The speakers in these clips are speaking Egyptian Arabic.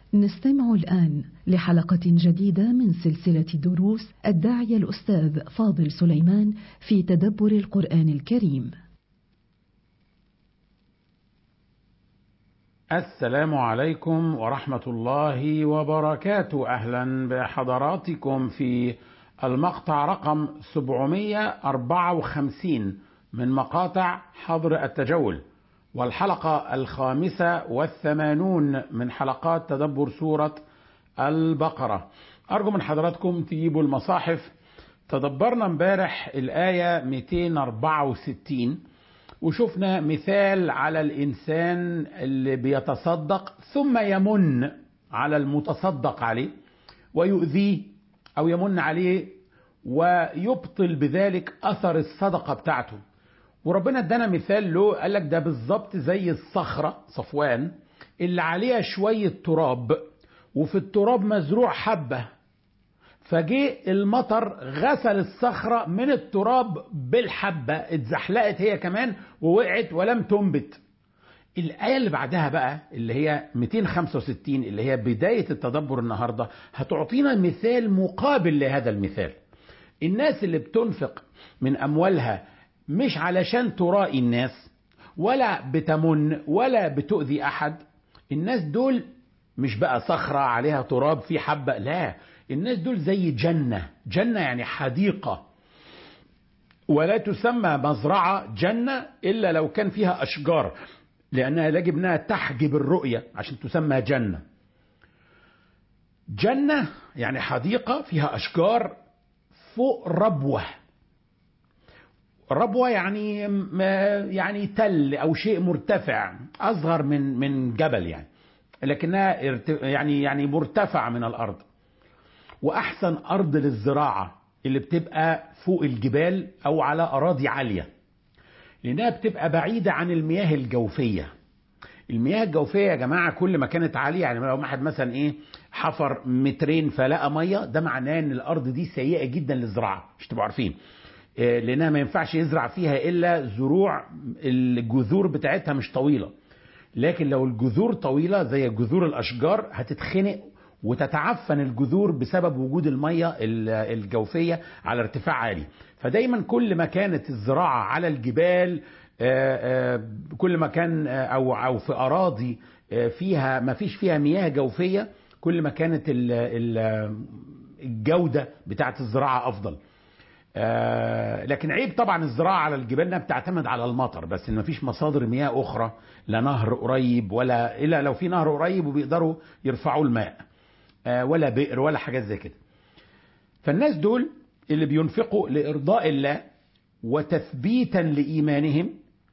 نستمع الآن لحلقة جديدة من سلسلة دروس الداعية الأستاذ فاضل سليمان في تدبر القرآن الكريم. السلام عليكم ورحمة الله وبركاته، أهلا بحضراتكم في المقطع رقم 754 من مقاطع حظر التجول. والحلقة الخامسة والثمانون من حلقات تدبر سورة البقرة أرجو من حضراتكم تجيبوا المصاحف تدبرنا امبارح الآية 264 وشفنا مثال على الإنسان اللي بيتصدق ثم يمن على المتصدق عليه ويؤذيه أو يمن عليه ويبطل بذلك أثر الصدقة بتاعته وربنا ادانا مثال له قال لك ده بالظبط زي الصخرة صفوان اللي عليها شوية تراب وفي التراب مزروع حبة فجه المطر غسل الصخرة من التراب بالحبة اتزحلقت هي كمان ووقعت ولم تنبت الآية اللي بعدها بقى اللي هي 265 اللي هي بداية التدبر النهاردة هتعطينا مثال مقابل لهذا المثال الناس اللي بتنفق من أموالها مش علشان ترائي الناس ولا بتمن ولا بتؤذي احد الناس دول مش بقى صخرة عليها تراب في حبة لا الناس دول زي جنة جنة يعني حديقة ولا تسمى مزرعة جنة إلا لو كان فيها أشجار لأنها يجب أنها تحجب الرؤية عشان تسمى جنة جنة يعني حديقة فيها أشجار فوق ربوة ربوة يعني يعني تل أو شيء مرتفع أصغر من من جبل يعني لكنها يعني يعني مرتفعة من الأرض وأحسن أرض للزراعة اللي بتبقى فوق الجبال أو على أراضي عالية لأنها بتبقى بعيدة عن المياه الجوفية المياه الجوفية يا جماعة كل ما كانت عالية يعني لو واحد مثلا إيه حفر مترين فلقى مية ده معناه إن الأرض دي سيئة جدا للزراعة مش تبقوا عارفين لانها ما ينفعش يزرع فيها الا زروع الجذور بتاعتها مش طويله لكن لو الجذور طويله زي جذور الاشجار هتتخنق وتتعفن الجذور بسبب وجود الميه الجوفيه على ارتفاع عالي فدايما كل ما كانت الزراعه على الجبال كل ما كان او او في اراضي فيها ما فيش فيها مياه جوفيه كل ما كانت الجوده بتاعت الزراعه افضل آه لكن عيب طبعا الزراعه على الجبال انها بتعتمد على المطر بس ان مفيش مصادر مياه اخرى لا نهر قريب ولا الا لو في نهر قريب وبيقدروا يرفعوا الماء آه ولا بئر ولا حاجات زي كده فالناس دول اللي بينفقوا لارضاء الله وتثبيتا لايمانهم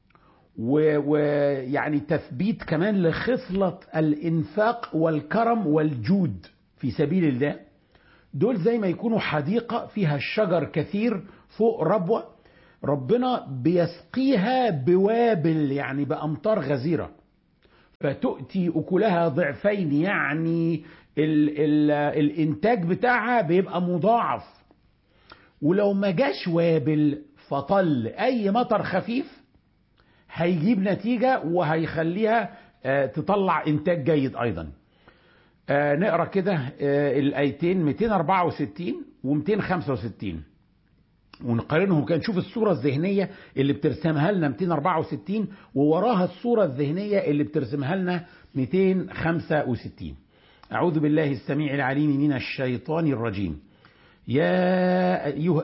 ويعني تثبيت كمان لخصله الانفاق والكرم والجود في سبيل الله دول زي ما يكونوا حديقة فيها الشجر كثير فوق ربوة ربنا بيسقيها بوابل يعني بأمطار غزيرة فتؤتي أكلها ضعفين يعني ال ال الإنتاج بتاعها بيبقى مضاعف ولو ما جاش وابل فطل أي مطر خفيف هيجيب نتيجة وهيخليها تطلع إنتاج جيد أيضا آه نقرا كده آه الايتين 264 و265 ونقارنهم كده نشوف الصوره الذهنيه اللي بترسمها لنا 264 ووراها الصوره الذهنيه اللي بترسمها لنا 265 اعوذ بالله السميع العليم من الشيطان الرجيم يا ايها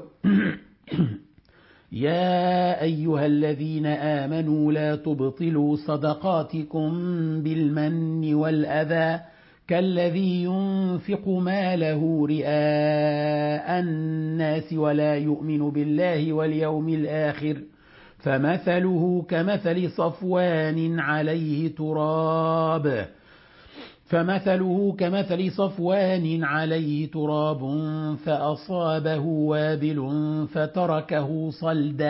يا ايها الذين امنوا لا تبطلوا صدقاتكم بالمن والاذى كالذي ينفق ماله رئاء الناس ولا يؤمن بالله واليوم الآخر فمثله كمثل صفوان عليه تراب فمثله كمثل صفوان عليه تراب فأصابه وابل فتركه صلدا